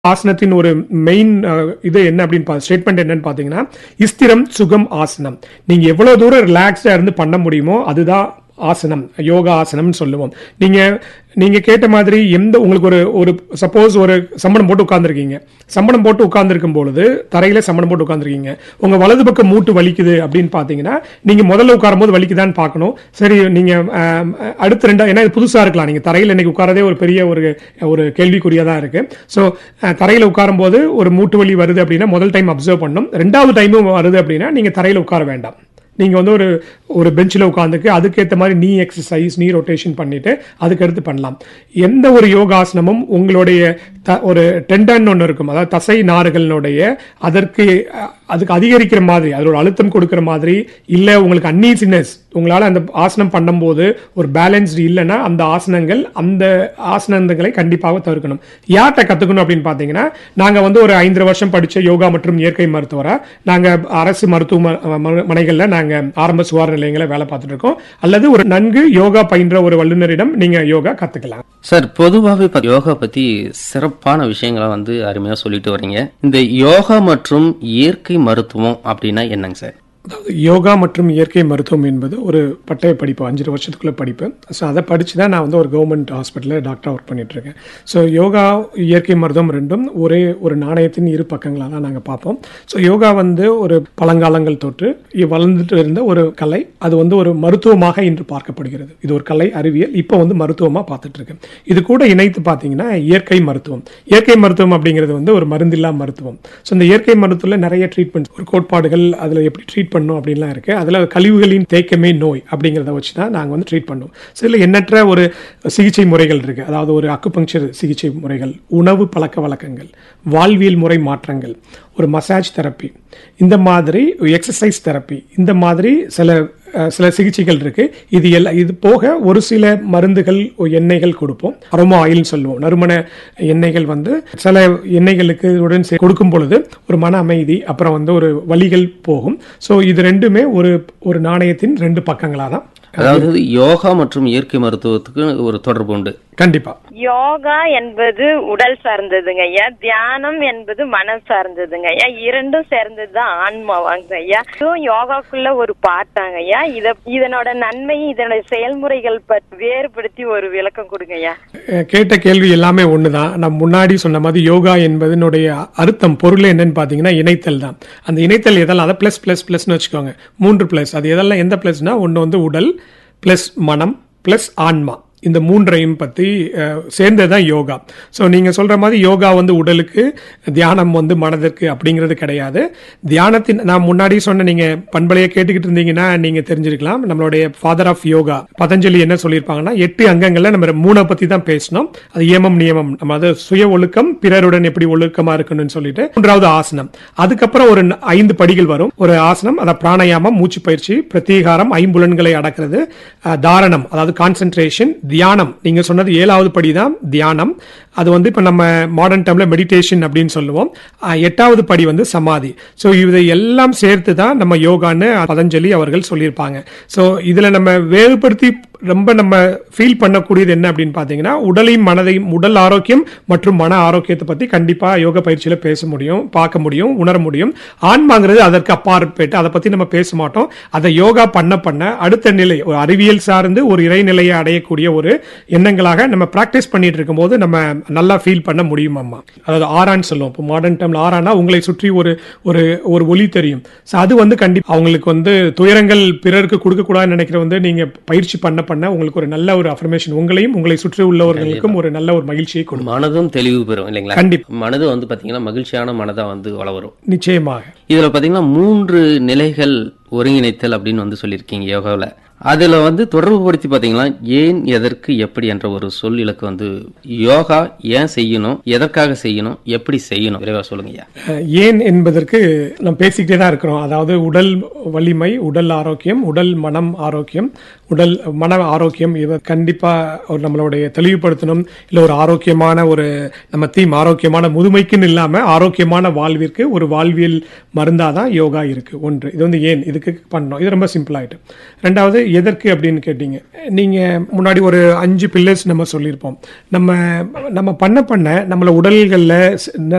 ஆசனத்தின் ஒரு மெயின் இது என்ன அப்படின்னு ஸ்டேட்மெண்ட் என்னன்னு பாத்தீங்கன்னா இஸ்திரம் சுகம் ஆசனம் நீங்க எவ்வளவு தூரம் ரிலாக்ஸ்டா இருந்து பண்ண முடியுமோ அதுதான் ஆசனம் யோகா ஆசனம்னு சொல்லுவோம் நீங்க நீங்க கேட்ட மாதிரி எந்த உங்களுக்கு ஒரு ஒரு சப்போஸ் ஒரு சம்பளம் போட்டு உட்கார்ந்துருக்கீங்க சம்பளம் போட்டு உட்கார்ந்துருக்கும் பொழுது தரையில சம்பளம் போட்டு உட்கார்ந்துருக்கீங்க உங்க வலது பக்கம் மூட்டு வலிக்குது அப்படின்னு பாத்தீங்கன்னா நீங்க முதல்ல உட்காரும் போது வலிக்குதான்னு பார்க்கணும் சரி நீங்க ஆம், அடுத்த ரெண்டா ஏன்னா இது புதுசா இருக்கலாம் நீங்க தரையில இன்னைக்கு உட்காரதே ஒரு பெரிய ஒரு ஒரு கேள்விக்குறியா தான் இருக்கு ஸோ தரையில உட்காரும் போது ஒரு மூட்டு வலி வருது அப்படின்னா முதல் டைம் அப்சர்வ் பண்ணணும் ரெண்டாவது டைமும் வருது அப்படின்னா நீங்க தரையில உட்கார வேண்டாம் நீங்க வந்து ஒரு ஒரு பெஞ்சில் உட்காந்துக்கு அதுக்கேற்ற மாதிரி நீ எக்ஸசைஸ் நீ ரொட்டேஷன் பண்ணிட்டு அதுக்கு அடுத்து பண்ணலாம் எந்த ஒரு யோகாசனமும் உங்களுடைய த ஒரு டெண்டன் ஒன்று இருக்கும் அதாவது தசை நாறுகளினுடைய அதற்கு அஹ், அதுக்கு அதிகரிக்கிற மாதிரி அதோட அழுத்தம் கொடுக்கிற மாதிரி இல்லை உங்களுக்கு அன்னீசினஸ் உங்களால் அந்த ஆசனம் பண்ணும்போது ஒரு பேலன்ஸ்டு இல்லைன்னா அந்த ஆசனங்கள் அந்த ஆசனங்களை கண்டிப்பாக தவிர்க்கணும் யார்கிட்ட கற்றுக்கணும் அப்படின்னு பார்த்தீங்கன்னா நாங்கள் வந்து ஒரு ஐந்து வருஷம் படித்த யோகா மற்றும் இயற்கை மருத்துவரா நாங்கள் அரசு மருத்துவ மனைகளில் நாங்கள் ஆரம்ப சுகாதார நிலையங்களை வேலை பார்த்துட்டு இருக்கோம் அல்லது ஒரு நன்கு யோகா பயின்ற ஒரு வல்லுநரிடம் நீங்கள் யோகா கற்றுக்கலாம் சார் பொதுவாகவே இப்ப யோகா பத்தி சிறப்பான விஷயங்களை வந்து அருமையா சொல்லிட்டு வர்றீங்க இந்த யோகா மற்றும் இயற்கை மருத்துவம் அப்படின்னா என்னங்க சார் அதாவது யோகா மற்றும் இயற்கை மருத்துவம் என்பது ஒரு பட்டய படிப்பு அஞ்சு வருஷத்துக்குள்ள படிப்பு ஸோ அதை படித்து தான் நான் வந்து ஒரு கவர்மெண்ட் ஹாஸ்பிட்டலில் டாக்டர் ஒர்க் பண்ணிட்டு இருக்கேன் ஸோ யோகா இயற்கை மருத்துவம் ரெண்டும் ஒரே ஒரு நாணயத்தின் இரு பக்கங்களாக தான் நாங்கள் பார்ப்போம் ஸோ யோகா வந்து ஒரு பழங்காலங்கள் தொற்று இ- வளர்ந்துட்டு இருந்த ஒரு கலை அது வந்து ஒரு மருத்துவமாக இன்று பார்க்கப்படுகிறது இது ஒரு கலை அறிவியல் இப்போ வந்து மருத்துவமாக பார்த்துட்டு இருக்கேன் இது கூட இணைத்து பார்த்தீங்கன்னா இயற்கை மருத்துவம் இயற்கை மருத்துவம் அப்படிங்கிறது வந்து ஒரு மருந்தில்லா மருத்துவம் ஸோ இந்த இயற்கை மருத்துவத்தில் நிறைய ட்ரீட்மெண்ட் ஒரு கோட்பாடுகள் அதில் எப்படி ட்ரீட் பண்ணணும் அப்படின்லாம் இருக்கு அதில் கழிவுகளின் தேக்கமே நோய் அப்படிங்கிறத வச்சு தான் நாங்கள் வந்து ட்ரீட் பண்ணுவோம் ஸோ இதில் எண்ணற்ற ஒரு சிகிச்சை முறைகள் இருக்கு அதாவது ஒரு அக்குபங்க்சர் சிகிச்சை முறைகள் உணவு பழக்க வழக்கங்கள் வாழ்வியல் முறை மாற்றங்கள் ஒரு மசாஜ் தெரப்பி இந்த மாதிரி எக்ஸசைஸ் தெரப்பி இந்த மாதிரி சில அஹ், சில சிகிச்சைகள் இருக்கு இது எல்லாம் இது போக ஒரு சில மருந்துகள் ஒ- எண்ணெய்கள் கொடுப்போம் அரோமா ஆயில்னு சொல்லுவோம் நறுமண எண்ணெய்கள் வந்து சில எண்ணெய்களுக்கு உடன் சே- கொடுக்கும் பொழுது ஒரு மன அமைதி அப்புறம் வந்து ஒரு வலிகள் போகும் ஸோ இது ரெண்டுமே ஒரு ஒரு நாணயத்தின் ரெண்டு பக்கங்களாக தான் அதாவது யோகா மற்றும் இயற்கை மருத்துவத்துக்கு ஒரு தொடர்பு உண்டு கண்டிப்பா யோகா என்பது உடல் சார்ந்ததுங்க ஐயா தியானம் என்பது மனம் சார்ந்ததுங்க ஐயா இரண்டும் சேர்ந்ததுதான் ஆன்மாவாங்க ஐயா இதுவும் யோகாக்குள்ள ஒரு பார்ட்டாங்க ஐயா இத இதனோட நன்மை இதனோட செயல்முறைகள் பற்றி வேறுபடுத்தி ஒரு விளக்கம் கொடுங்க ஐயா அஹ், கேட்ட கேள்வி எல்லாமே ஒண்ணுதான் நான் முன்னாடி சொன்ன மாதிரி யோகா என்பதனுடைய அர்த்தம் பொருள் என்னன்னு பாத்தீங்கன்னா இணைத்தல் தான் அந்த இணைத்தல் எதெல்லாம் அதை பிளஸ் பிளஸ் பிளஸ்னு வச்சுக்கோங்க மூன்று பிளஸ் அது எதெல்லாம் எந்த பிளஸ்னா ஒன்று வந்து உடல் பிளஸ் மனம் பிளஸ் ஆன்மா இந்த மூன்றையும் பற்றி சேர்ந்தது தான் யோகா ஸோ நீங்கள் சொல்கிற மாதிரி யோகா வந்து உடலுக்கு தியானம் வந்து மனதிற்கு அப்படிங்கிறது கிடையாது தியானத்தின் நான் முன்னாடி சொன்ன நீங்கள் பண்பலையை கேட்டுக்கிட்டு இருந்தீங்கன்னா நீங்கள் தெரிஞ்சிருக்கலாம் நம்மளுடைய ஃபாதர் ஆஃப் யோகா பதஞ்சலி என்ன சொல்லியிருப்பாங்கன்னா எட்டு அங்கங்களில் நம்ம மூணை பற்றி தான் பேசினோம் அது ஏமம் நியமம் நம்ம அது சுய ஒழுக்கம் பிறருடன் எப்படி ஒழுக்கமாக இருக்கணும்னு சொல்லிட்டு மூன்றாவது ஆசனம் அதுக்கப்புறம் ஒரு ந- ஐந்து படிகள் வரும் ஒரு ஆசனம் அதாவது பிராணாயாமம் மூச்சு பயிற்சி பிரத்யேகாரம் ஐம்புலன்களை அடக்கிறது அஹ், தாரணம் அதாவது கான்சென்ட்ரேஷன் தியானம் நீங்க சொன்னது ஏழாவது படி தான் தியானம் அது வந்து இப்ப நம்ம மாடர்ன் டேர்ம்ல மெடிடேஷன் அப்படின்னு சொல்லுவோம் அஹ், எட்டாவது படி வந்து சமாதி ஸோ இதை எல்லாம் சேர்த்து தான் நம்ம யோகான்னு பதஞ்சலி அவர்கள் சொல்லியிருப்பாங்க ஸோ இதுல நம்ம வேறுபடுத்தி ரொம்ப நம்ம ஃபீல் பண்ணக்கூடியது என்ன அப்படின்னு பார்த்தீங்கன்னா உடலையும் மனதையும் உடல் ஆரோக்கியம் மற்றும் மன ஆரோக்கியத்தை பற்றி கண்டிப்பாக யோக பயிற்சியில் பேச முடியும் பார்க்க முடியும் உணர முடியும் ஆன்மாங்கிறது அதற்கு அப்பாற்பட்டு அதை பற்றி நம்ம பேச மாட்டோம் அதை யோகா பண்ண பண்ண அடுத்த நிலை ஒரு அறிவியல் சார்ந்து ஒரு இறைநிலையை அடையக்கூடிய ஒரு எண்ணங்களாக நம்ம ப்ராக்டிஸ் பண்ணிட்டு இருக்கும்போது நம்ம நல்லா ஃபீல் பண்ண முடியும் அம்மா அதாவது ஆறான்னு சொல்லுவோம் இப்போ மாடர்ன் டைம்ல ஆறானா உங்களை சுற்றி ஒரு ஒரு ஒரு ஒளி தெரியும் ஸோ அது வந்து கண்டிப்பா அவங்களுக்கு வந்து துயரங்கள் பிறருக்கு கொடுக்க கூடாதுன்னு நினைக்கிற வந்து நீங்க பயிற்சி பண்ண பண்ண உங்களுக்கு ஒரு நல்ல ஒரு அஃபர்மேஷன் உங்களையும் உங்களை சுற்றி உள்ளவர்களுக்கும் ஒரு நல்ல ஒரு மகிழ்ச்சியை கொடுக்கும் மனதும் தெளிவு பெறும் இல்லைங்களா கண்டிப்பா. மனது வந்து பாத்தீங்கன்னா மகிழ்ச்சியான மனதா வந்து வளரும் நிச்சயமாக இதுல பாத்தீங்கன்னா மூன்று நிலைகள் ஒருங்கிணைத்தல் அப்படின்னு வந்து சொல்லியிருக்கீங்க யோகாவுல அதுல வந்து தொடர்பு படுத்தி பாத்தீங்கன்னா ஏன் எதற்கு எப்படி என்ற ஒரு சொல் இலக்கு வந்து யோகா ஏன் செய்யணும் எதற்காக செய்யணும் எப்படி செய்யணும் விரைவா சொல்லுங்க ஐயா அஹ், ஏன் என்பதற்கு நம்ம பேசிக்கிட்டே தான் இருக்கிறோம் அதாவது உடல் வலிமை உடல் ஆரோக்கியம் உடல் மனம் ஆரோக்கியம் உடல் மன ஆரோக்கியம் இதை கண்டிப்பா ஒரு நம்மளுடைய தெளிவுபடுத்தணும் இல்லை ஒரு ஆரோக்கியமான ஒரு நம்ம தீம் ஆரோக்கியமான முதுமைக்குன்னு இல்லாம ஆரோக்கியமான வாழ்விற்கு ஒரு வாழ்வியல் மருந்தாதான் யோகா இருக்கு ஒன்று இது வந்து ஏன் இதுக்கு பண்ணோம் இது ரொம்ப சிம்பிள் ஆயிட்டு ரெண்டாவது எதற்கு அப்படின்னு கேட்டீங்க நீங்க முன்னாடி ஒரு அஞ்சு பில்லர்ஸ் நம்ம சொல்லியிருப்போம் நம்ம நம்ம பண்ண பண்ண நம்மள உடல்களில்